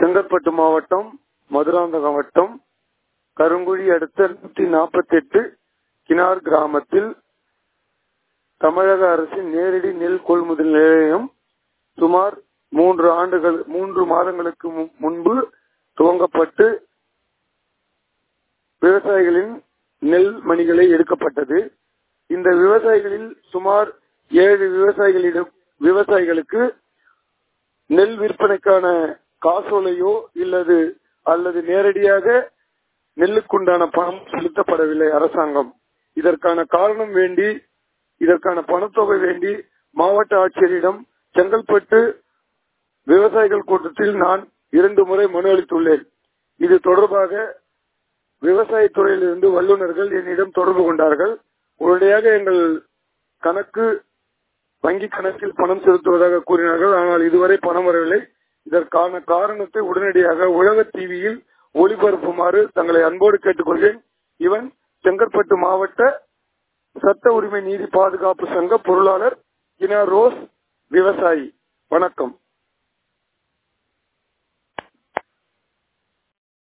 செங்கற்பட்டு மாவட்டம் மதுராந்தகம் வட்டம் கருங்குழி அடுத்த நூத்தி நாற்பத்தி எட்டு கினார் கிராமத்தில் தமிழக அரசின் நேரடி நெல் கொள்முதல் நிலையம் சுமார் மூன்று ஆண்டுகள் மூன்று மாதங்களுக்கு மு- முன்பு துவங்கப்பட்டு விவசாயிகளின் நெல் மணிகளை எடுக்கப்பட்டது இந்த விவசாயிகளில் சுமார் ஏழு விவசாயிகளிடம் விவசாயிகளுக்கு நெல் விற்பனைக்கான காசோலையோ இல்லது அல்லது நேரடியாக நெல்லுக்குண்டான பணம் செலுத்தப்படவில்லை அரசாங்கம் இதற்கான காரணம் வேண்டி இதற்கான பணத்தொகை வேண்டி மாவட்ட ஆட்சியரிடம் செங்கல்பட்டு விவசாயிகள் கூட்டத்தில் நான் இரண்டு முறை மனு அளித்துள்ளேன் இது தொடர்பாக விவசாயத்துறையிலிருந்து வல்லுநர்கள் என்னிடம் தொடர்பு கொண்டார்கள் உடனடியாக எங்கள் கணக்கு வங்கி கணக்கில் பணம் செலுத்துவதாக கூறினார்கள் ஆனால் இதுவரை பணம் வரவில்லை இதற்கான காரணத்தை உடனடியாக உலக டிவியில் ஒளிபரப்புமாறு தங்களை அன்போடு கேட்டுக்கொள்கிறேன் இவன் செங்கற்பட்டு மாவட்ட சட்ட உரிமை நீதி பாதுகாப்பு சங்க பொருளாளர் இனா ரோஸ் விவசாயி வணக்கம்